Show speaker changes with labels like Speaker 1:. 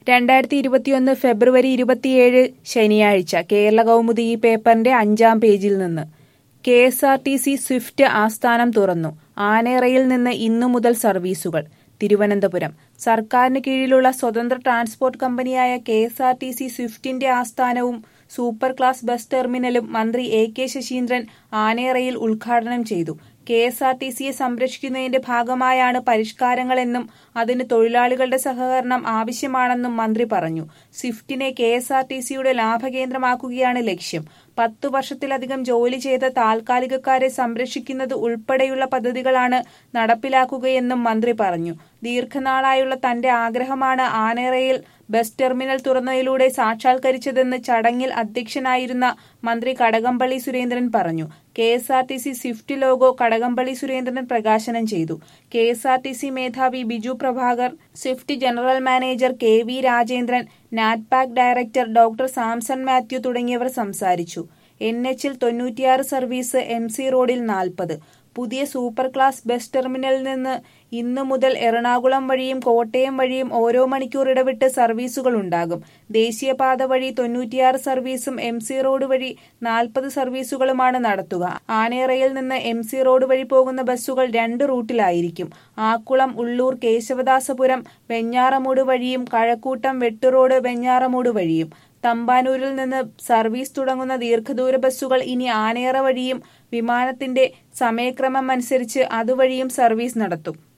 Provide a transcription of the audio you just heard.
Speaker 1: രണ്ടായിരത്തി ഇരുപത്തിയൊന്ന് ഫെബ്രുവരി ഇരുപത്തിയേഴ് ശനിയാഴ്ച കേരള കൗമുദി ഈ പേപ്പറിന്റെ അഞ്ചാം പേജിൽ നിന്ന് K S R T C Swift ആസ്ഥാനം തുറന്നു ആനേറയിൽ നിന്ന് ഇന്നു മുതൽ സർവീസുകൾ തിരുവനന്തപുരം സർക്കാരിന് കീഴിലുള്ള സ്വതന്ത്ര ട്രാൻസ്പോർട്ട് കമ്പനിയായ K S R T C സ്വിഫ്റ്റിന്റെ ആസ്ഥാനവും സൂപ്പർ ക്ലാസ് ബസ് ടെർമിനലും മന്ത്രി എ കെ ശശീന്ദ്രൻ ആനേറയിൽ ഉദ്ഘാടനം ചെയ്തു കെ എസ് ആർ ടി സിയെ സംരക്ഷിക്കുന്നതിന്റെ ഭാഗമായാണ് പരിഷ്കാരങ്ങളെന്നും അതിന് തൊഴിലാളികളുടെ സഹകരണം ആവശ്യമാണെന്നും മന്ത്രി പറഞ്ഞു സ്വിഫ്റ്റിനെ കെ എസ് ആർ ടി സിയുടെ ലാഭകേന്ദ്രമാക്കുകയാണ് ലക്ഷ്യം പത്തു വർഷത്തിലധികം ജോലി ചെയ്ത താൽക്കാലികക്കാരെ സംരക്ഷിക്കുന്നത് ഉൾപ്പെടെയുള്ള പദ്ധതികളാണ് നടപ്പിലാക്കുകയെന്നും മന്ത്രി പറഞ്ഞു ദീർഘനാളായുള്ള തന്റെ ആഗ്രഹമാണ് ആനേറയിൽ ബസ് ടെർമിനൽ തുറന്നതിലൂടെ സാക്ഷാത്കരിച്ചതെന്ന് ചടങ്ങിൽ അധ്യക്ഷനായിരുന്ന മന്ത്രി കടകംപള്ളി സുരേന്ദ്രൻ പറഞ്ഞു K S R T C Swift logo Kadakampally Surendran പ്രകാശനം ചെയ്തു K S R T C മേധാവി Biju Prabhakar Swift general manager K V Rajendran NATPAC director doctor Samson Mathew തുടങ്ങിയവർ സംസാരിച്ചു എൻ എച്ചിൽ തൊണ്ണൂറ്റിയാറ് സർവീസ് എം സി റോഡിൽ നാൽപ്പത് പുതിയ സൂപ്പർ ക്ലാസ് ബസ് ടെർമിനലിൽ നിന്ന് ഇന്നു മുതൽ എറണാകുളം വഴിയും കോട്ടയം വഴിയും ഓരോ മണിക്കൂർ ഇടവിട്ട് സർവീസുകൾ ഉണ്ടാകും ദേശീയപാത വഴി തൊണ്ണൂറ്റിയാറ് സർവീസും എം സി റോഡ് വഴി നാൽപ്പത് സർവീസുകളുമാണ് നടത്തുക ആനേറയിൽ നിന്ന് എം സി റോഡ് വഴി പോകുന്ന ബസ്സുകൾ രണ്ട് റൂട്ടിലായിരിക്കും ആക്കുളം ഉള്ളൂർ കേശവദാസപുരം വെഞ്ഞാറമൂട് വഴിയും കഴക്കൂട്ടം വെട്ടുറോഡ് വെഞ്ഞാറമൂട് വഴിയും തമ്പാനൂരിൽ നിന്ന് സർവീസ് തുടങ്ങുന്ന ദീർഘദൂര ബസ്സുകൾ ഇനി ആനേറ വഴിയും വിമാനത്തിന്റെ സമയക്രമം അനുസരിച്ച് അതുവഴിയും സർവീസ് നടത്തും